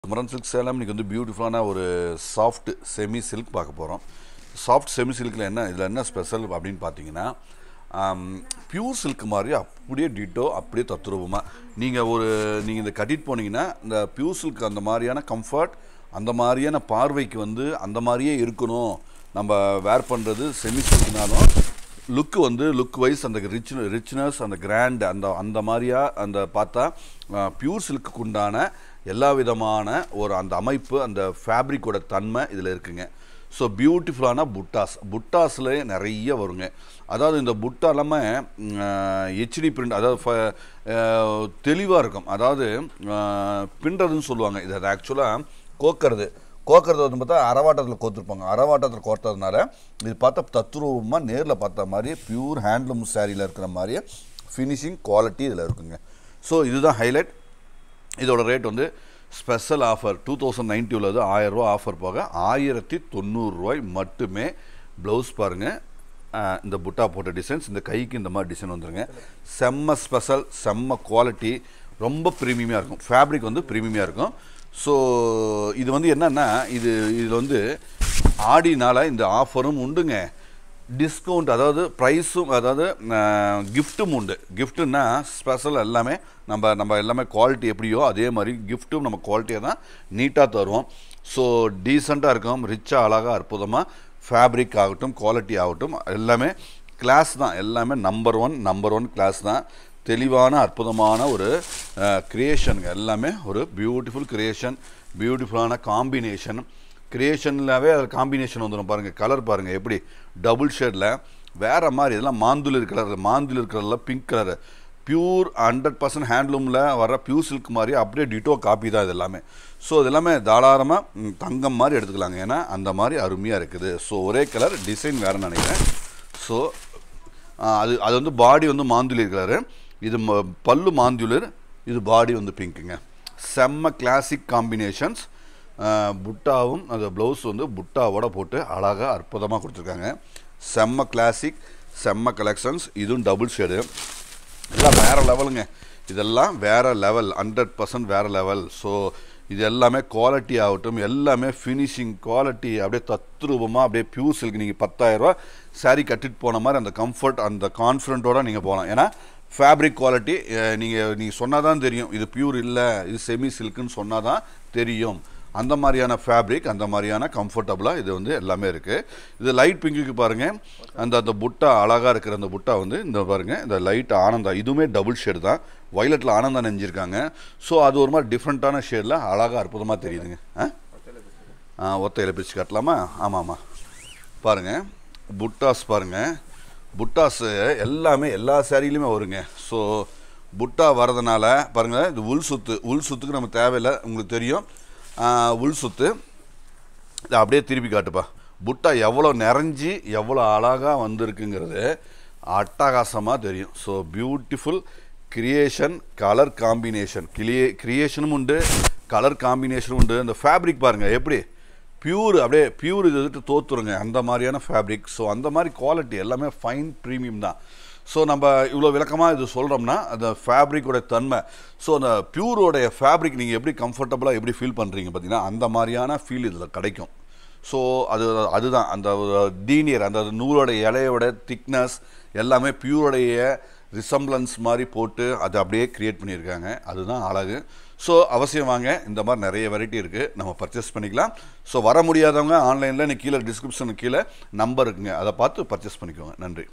Kumaran silk Salem இன்னைக்கு வந்து பியூட்டிஃபுல்லான ஒரு சாஃப்ட் செமி சில்க் பார்க்க போகிறோம் சாஃப்ட் செமி சில்கில் என்ன இதில் என்ன ஸ்பெஷல் அப்படின்னு பார்த்தீங்கன்னா பியூர் சில்க் மாதிரி அப்படியே டிட்டோ அப்படியே தத்ரூபமாக நீங்கள் ஒரு நீங்கள் இதை கட்டிட்டு போனீங்கன்னா இந்த பியூர் சில்க் அந்த மாதிரியான கம்ஃபர்ட் அந்த மாதிரியான பார்வைக்கு வந்து அந்த மாதிரியே இருக்கணும் நம்ம வேர் பண்ணுறது செமி சில்க்னாலும் லுக்கு வந்து லுக் வைஸ் அந்த ரிச் ரிச்னஸ் அந்த கிராண்ட் அந்த அந்த மாதிரியா அந்த பார்த்தா பியூர் சில்க்குக்கு உண்டான எல்லா விதமான ஒரு அந்த அமைப்பு அந்த ஃபேப்ரிக்கோட தன்மை இதில் இருக்குங்க ஸோ பியூட்டிஃபுல்லான புட்டாஸ் புட்டாஸில் நிறைய வருங்க அதாவது இந்த புட்டா இல்லாமல் ஹெச்டி பிரிண்ட் அதாவது தெளிவாக இருக்கும் அதாவது பின்றதுன்னு சொல்லுவாங்க இது ஆக்சுவலாக கோக்கிறது கோக்கிறது வந்து பார்த்தா அரவாட்டத்தில் கோத்துருப்பாங்க அரவாட்டத்தில் கோர்த்ததுனால இது பார்த்தா தத்ரூபமாக நேரில் பார்த்த மாதிரி பியூர் ஹேண்ட்லூம் சாரியில் இருக்கிற மாதிரியே ஃபினிஷிங் குவாலிட்டி இதில் இருக்குங்க ஸோ இதுதான் ஹைலைட் இதோட ரேட் வந்து special offer two thousand ninety உள்ளது ஆயிரரூவா ஆஃபர் போக ஆயிரத்தி தொண்ணூறுரூவாய் மட்டுமே ப்ளவுஸ் பாருங்கள் இந்த புட்டா போட்ட டிசைன்ஸ் இந்த கைக்கு இந்த மாதிரி டிசைன் வந்துருங்க செம்ம ஸ்பெஷல் செம்ம குவாலிட்டி ரொம்ப ப்ரீமியமாக இருக்கும் ஃபேப்ரிக் வந்து ப்ரீமியமாக இருக்கும் ஸோ இது வந்து என்னென்னா இது இதில் வந்து ஆடினால இந்த ஆஃபரும் உண்டுங்க டிஸ்கவுண்ட் அதாவது ப்ரைஸும் அதாவது கிஃப்ட்டும் உண்டு கிஃப்ட்டுன்னா ஸ்பெஷல் எல்லாமே நம்ம நம்ம எல்லாமே குவாலிட்டி எப்படியோ அதே மாதிரி கிஃப்ட்டும் நம்ம குவாலிட்டியாக தான் நீட்டாக தருவோம் ஸோ டீசெண்டாக இருக்கும் ரிச்சாக அழகாக அற்புதமாக ஃபேப்ரிக் ஆகட்டும் குவாலிட்டி ஆகட்டும் எல்லாமே கிளாஸ் தான் எல்லாமே number one number one class தான் தெளிவான அற்புதமான ஒரு க்ரியேஷனுங்க எல்லாமே ஒரு பியூட்டிஃபுல் க்ரியேஷன் பியூட்டிஃபுல்லான காம்பினேஷன் கிரியேஷன்லாவே அது காம்பினேஷன் வந்துடும் பாருங்கள் கலர் பாருங்கள் எப்படி டபுள் ஷேடில் வேறு மாதிரி இதெல்லாம் மாந்துளிர் கலர் மாந்துளிர் கலரில் pink colour pure hundred percent ஹேண்ட்லூமில் வர பியூர் சில்க் மாதிரி அப்படியே டிட்டோ காப்பி தான் இது எல்லாமே ஸோ இது எல்லாமே தாராளமாக தங்கம் மாதிரி எடுத்துக்கலாங்க ஏன்னா அந்த மாதிரி அருமையாக இருக்குது ஸோ ஒரே கலர் டிசைன் வேறுன்னு நினைக்கிறேன் ஸோ அது அது வந்து பாடி வந்து மாந்துளிர் கலரு இது பல்லு மாந்துளிர் இது பாடி வந்து பிங்க்குங்க செம்ம கிளாசிக் காம்பினேஷன்ஸ் புட்டாவும் அந்த ப்ளவுஸ் வந்து புட்டாவோட போட்டு அழகாக அற்புதமாக கொடுத்துருக்காங்க செம்ம கிளாசிக் செம்ம கலெக்ஷன்ஸ் இதுவும் டபுள் ஷேடு இதெல்லாம் வேறு லெவலுங்க இதெல்லாம் வேறு லெவல் ஹண்ட்ரட் பர்சன்ட் வேறு லெவல் ஸோ இது எல்லாமே குவாலிட்டி ஆகட்டும் எல்லாமே ஃபினிஷிங் குவாலிட்டி அப்படியே தத்ரூபமாக அப்படியே பியூர் சில்க் நீங்கள் பத்தாயிரரூவா சாரீ கட்டிட்டு போன மாதிரி அந்த கம்ஃபர்ட் அந்த கான்ஃபிடென்ட்டோடு நீங்கள் போகலாம் ஏன்னா ஃபேப்ரிக் குவாலிட்டி நீங்கள் நீங்கள் சொன்னால் தான் தெரியும் இது பியூர் இல்லை இது செமி சில்க்குன்னு சொன்னால் தான் தெரியும் அந்த மாதிரியான ஃபேப்ரிக் அந்த மாதிரியான கம்ஃபர்டபுளாக இது வந்து எல்லாமே இருக்குது இது லைட் பிங்குக்கு பாருங்கள் அந்த அந்த புட்டா அழகாக இருக்கிற அந்த புட்டா வந்து இந்த பாருங்கள் இந்த லைட் ஆனந்தா இதுவுமே டபுள் ஷேடு தான் வயலட்டில் ஆனந்தா நெஞ்சிருக்காங்க ஸோ அது ஒரு மாதிரி டிஃப்ரெண்ட்டான ஷேடில் அழகாக அற்புதமாக தெரியுதுங்க ஆ ஒத்தையில் பிரித்து காட்டலாமா ஆமாம் ஆமாம் பாருங்கள் புட்டாஸ் பாருங்கள் புட்டாஸு எல்லாமே எல்லா சேரீலையுமே வருங்க ஸோ புட்டா வரதுனால பாருங்கள் இது உள் சுத்து உள் சுத்துக்கு நம்ம தேவையில்லை உங்களுக்கு தெரியும் உள் சுத்து இதை அப்படியே திருப்பி காட்டுப்பா புட்டா எவ்வளோ நிறைஞ்சி எவ்வளோ அழகாக வந்திருக்குங்கிறது அட்டகாசமாக தெரியும் so beautiful creation colour combination கிளியே கிரியேஷனும் உண்டு கலர் காம்பினேஷனும் உண்டு அந்த ஃபேப்ரிக் பாருங்கள் எப்படி பியூர் அப்படியே பியூர் இது வந்துட்டு தோத்துருங்க அந்த மாதிரியான ஃபேப்ரிக் ஸோ அந்த மாதிரி குவாலிட்டி எல்லாமே ஃபைன் ப்ரீமியம் தான் ஸோ நம்ம இவ்வளோ விளக்கமாக இது சொல்கிறோம்னா அந்த ஃபேப்ரிக்கோட தன்மை ஸோ அந்த பியூரோடைய ஃபேப்ரிக் நீங்கள் எப்படி கம்ஃபர்டபுளாக எப்படி ஃபீல் பண்ணுறீங்க பார்த்தீங்கன்னா அந்த மாதிரியான ஃபீல் இதில் கிடைக்கும் ஸோ அது அதுதான் அந்த டீனியர் அந்த நூலோட இலையோட திக்னஸ் எல்லாமே பியூரோடைய ரிசம்பிளன்ஸ் மாதிரி போட்டு அதை அப்படியே க்ரியேட் பண்ணியிருக்காங்க அதுதான் அழகு ஸோ அவசியம் வாங்க இந்த மாதிரி நிறைய வெரைட்டி இருக்குது நம்ம பர்ச்சேஸ் பண்ணிக்கலாம் ஸோ வர முடியாதவங்க ஆன்லைனில் கீழே டிஸ்கிரிப்ஷனுக்கு கீழே நம்பர் இருக்குங்க அதை பார்த்து பர்ச்சேஸ் பண்ணிக்கோங்க நன்றி